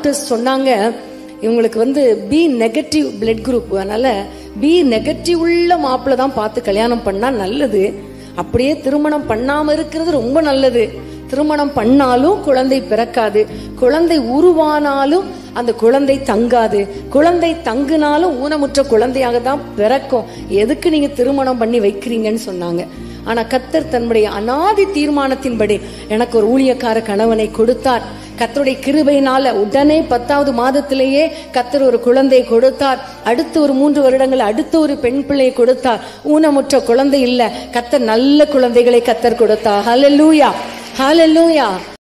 doctors சொன்னாங்க இவங்களுக்கு வந்து பி நெகட்டிவ் பிளட் குரூப் அதனால பி நெகட்டிவ் உள்ள மாப்பிள்ளை தான் பார்த்து கல்யாணம் பண்ணா நல்லது அப்படியே திருமணம் பண்ணாம இருக்கிறது ரொம்ப நல்லது திருமணம் பண்ணாலும் குழந்தை பிறக்காது குழந்தை உருவானாலும் அந்த குழந்தை தங்காது குழந்தை தங்குனாலும் ஊனமுற்ற குழந்தையாக தான் பிறக்கும் எதுக்கு நீங்க திருமணம் பண்ணி வைக்கிறீங்கன்னு சொன்னாங்க ஆனா கத்தர் தன்னுடைய அனாதி தீர்மானத்தின்படி எனக்கு ஒரு ஊழியக்கார கணவனை கொடுத்தார் கத்தருடைய கிருபையினால உடனே பத்தாவது மாதத்திலேயே கத்தர் ஒரு குழந்தை கொடுத்தார் அடுத்து ஒரு மூன்று வருடங்கள் அடுத்த ஒரு பெண் பிள்ளையை கொடுத்தார் ஊனமுற்ற குழந்தை இல்ல கத்தர் நல்ல குழந்தைகளை கத்தர் கொடுத்தார் ஹalleluya ஹalleluya